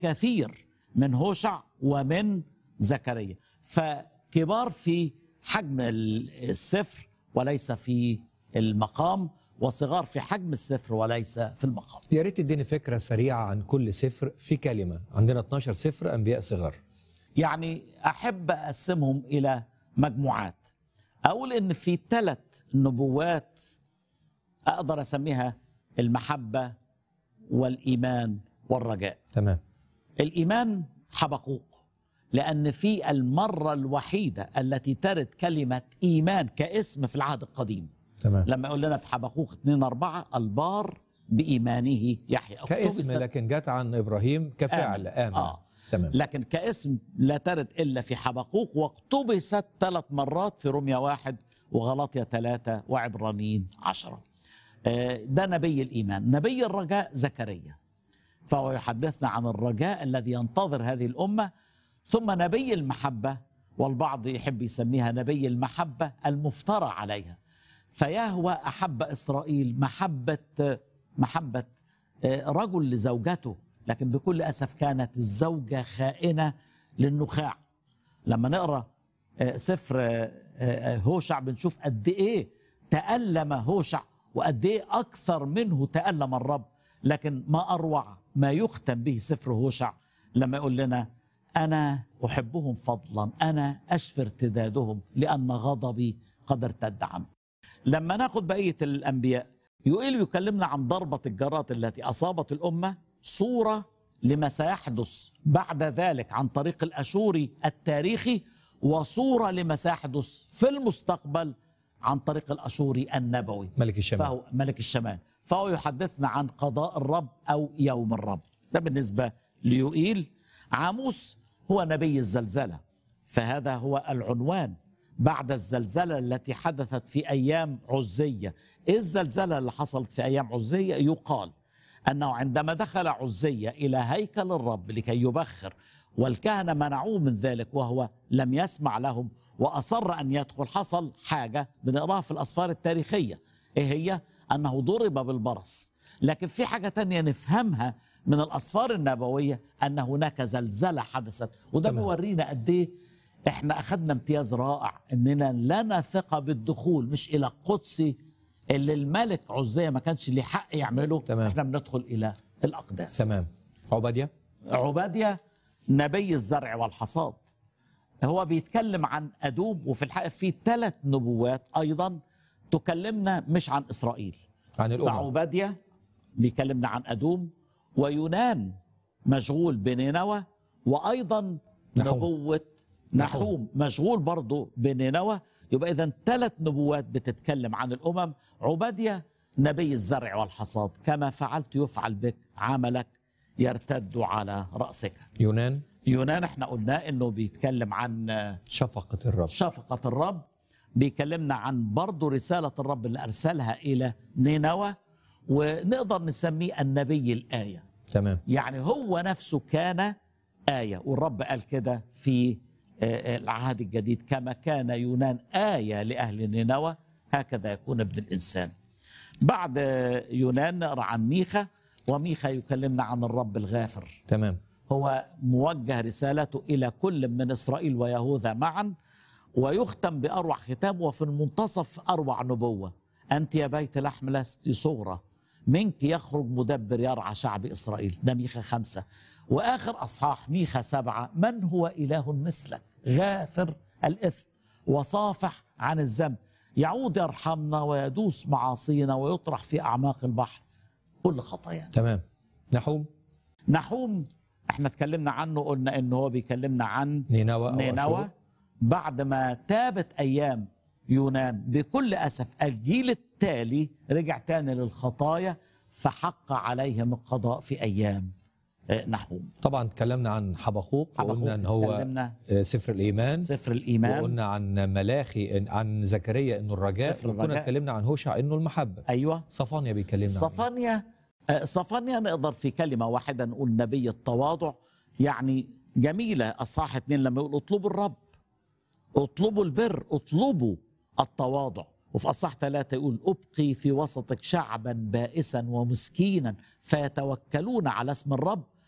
كثير من هوشع ومن زكريا فكبار في حجم السفر وليس في المقام وصغار في حجم السفر وليس في المقام يا ريت تديني فكره سريعه عن كل سفر في كلمه عندنا 12 سفر انبياء صغار يعني احب اقسمهم الى مجموعات اقول ان في ثلاث نبوات اقدر اسميها المحبه والايمان والرجاء تمام الايمان حبقوق لان في المره الوحيده التي ترد كلمه ايمان كاسم في العهد القديم تمام لما يقول لنا في حبقوق 2 4 البار بايمانه يحيى كاسم اقتبست لكن جت عن ابراهيم كفعل آمن. امن آه. تمام لكن كاسم لا ترد الا في حبقوق واقتبست ثلاث مرات في روميا واحد وغلطيا ثلاثة وعبرانيين عشرة آه، ده نبي الإيمان نبي الرجاء زكريا فهو يحدثنا عن الرجاء الذي ينتظر هذه الأمة ثم نبي المحبة والبعض يحب يسميها نبي المحبة المفترى عليها فيهوى أحب إسرائيل محبة محبة آه، رجل لزوجته لكن بكل أسف كانت الزوجة خائنة للنخاع لما نقرأ آه، سفر آه، آه، هوشع بنشوف قد إيه تألم هوشع وقد إيه أكثر منه تألم الرب لكن ما أروع ما يختم به سفر هوشع لما يقول لنا أنا أحبهم فضلا أنا أشفي ارتدادهم لأن غضبي قد ارتد عنهم لما ناخد بقية الأنبياء يقول يكلمنا عن ضربة الجرات التي أصابت الأمة صورة لما سيحدث بعد ذلك عن طريق الأشوري التاريخي وصورة لما سيحدث في المستقبل عن طريق الأشوري النبوي ملك الشمال فهو ملك الشمال فهو يحدثنا عن قضاء الرب أو يوم الرب ده بالنسبة ليوئيل عاموس هو نبي الزلزلة فهذا هو العنوان بعد الزلزلة التي حدثت في أيام عزية إيه الزلزلة اللي حصلت في أيام عزية يقال أنه عندما دخل عزية إلى هيكل الرب لكي يبخر والكهنة منعوه من ذلك وهو لم يسمع لهم وأصر أن يدخل حصل حاجة بنقراها في الأسفار التاريخية إيه هي؟ أنه ضرب بالبرص لكن في حاجة تانية نفهمها من الأسفار النبوية أن هناك زلزلة حدثت وده تمام. بيورينا قد إيه إحنا أخذنا امتياز رائع إننا لنا ثقة بالدخول مش إلى القدس اللي الملك عزية ما كانش ليه حق يعمله تمام. إحنا بندخل إلى الأقداس تمام عباديه عبادية نبي الزرع والحصاد هو بيتكلم عن أدوم وفي الحقيقة في ثلاث نبوات أيضا تكلمنا مش عن إسرائيل عن الامم فعبادية بيكلمنا عن أدوم ويونان مشغول بنينوى وأيضا نحوم. نبوة نحوم مشغول برضه بنينوى يبقى إذا ثلاث نبوات بتتكلم عن الأمم عبادية نبي الزرع والحصاد كما فعلت يفعل بك عملك يرتد على رأسك يونان يونان احنا قلنا انه بيتكلم عن شفقه الرب شفقة الرب بيكلمنا عن برضه رسالة الرب اللي أرسلها إلى نينوى ونقدر نسميه النبي الآية تمام يعني هو نفسه كان آية والرب قال كده في آه، العهد الجديد كما كان يونان آية لأهل نينوى هكذا يكون ابن الإنسان بعد آه، يونان نقرأ عن ميخا وميخا يكلمنا عن الرب الغافر تمام هو موجه رسالته الى كل من اسرائيل ويهوذا معا ويختم باروع ختام وفي المنتصف اروع نبوه انت يا بيت لحم لست صغرى منك يخرج مدبر يرعى شعب اسرائيل ده ميخا خمسه واخر اصحاح ميخا سبعه من هو اله مثلك غافر الاثم وصافح عن الذنب يعود يرحمنا ويدوس معاصينا ويطرح في اعماق البحر كل خطايانا تمام نحوم نحوم احنا اتكلمنا عنه قلنا ان هو بيكلمنا عن نينوى أو نينوى أشور. بعد ما تابت ايام يونان بكل اسف الجيل التالي رجع تاني للخطايا فحق عليهم القضاء في ايام آه، نحوم طبعا اتكلمنا عن حبقوق حبقوق وقلنا ان هو اتكلمنا آه، سفر الايمان سفر الايمان وقلنا عن ملاخي إن- عن زكريا انه الرجاء سفر وكنا الرجاء. اتكلمنا عن هوشع انه المحبه ايوه صفانيا بيكلمنا عنه. صفانيا آه، صفانيا نقدر في كلمة واحدة نقول نبي التواضع يعني جميلة الصح اتنين لما يقول اطلبوا الرب اطلبوا البر اطلبوا التواضع وفي أصح ثلاثة يقول أبقي في وسطك شعبا بائسا ومسكينا فيتوكلون على اسم الرب